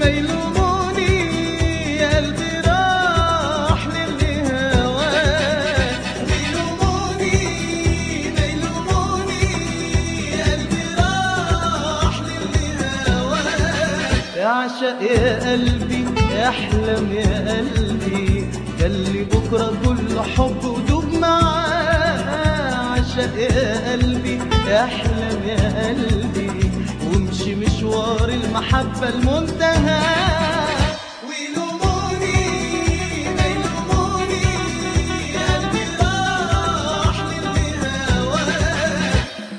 ما يلوموني يا قلبي راح للي هواه ويلوموني ما يلوموني يا قلبي راح للي هواه اعشق يا قلبي احلم يا قلبي خلي بكره كله حب ودوب معاه عشق يا قلبي احلم يا قلبي وامشي مشوار المحبه المنتهى ويلوموني ما يلوموني يا قلبي راح للي هواه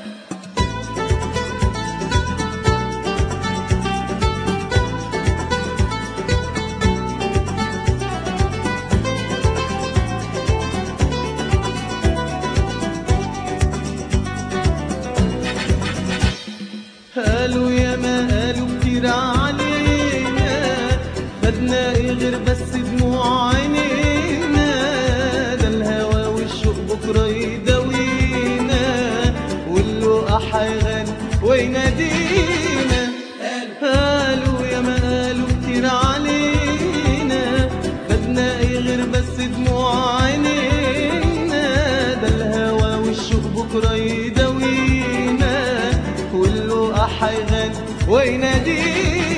قالوا يا ما قالوا كتير علينا خدنا ايه غير بس دموع عينينا ده الهوى والشوق بكره يداوينا واللقا حيغني وينادينا قالوا يا ما قالوا كتير علينا خدنا ايه غير بس دموع عينينا ده الهوى والشوق بكره يداوينا واللقا حيغني وينادينا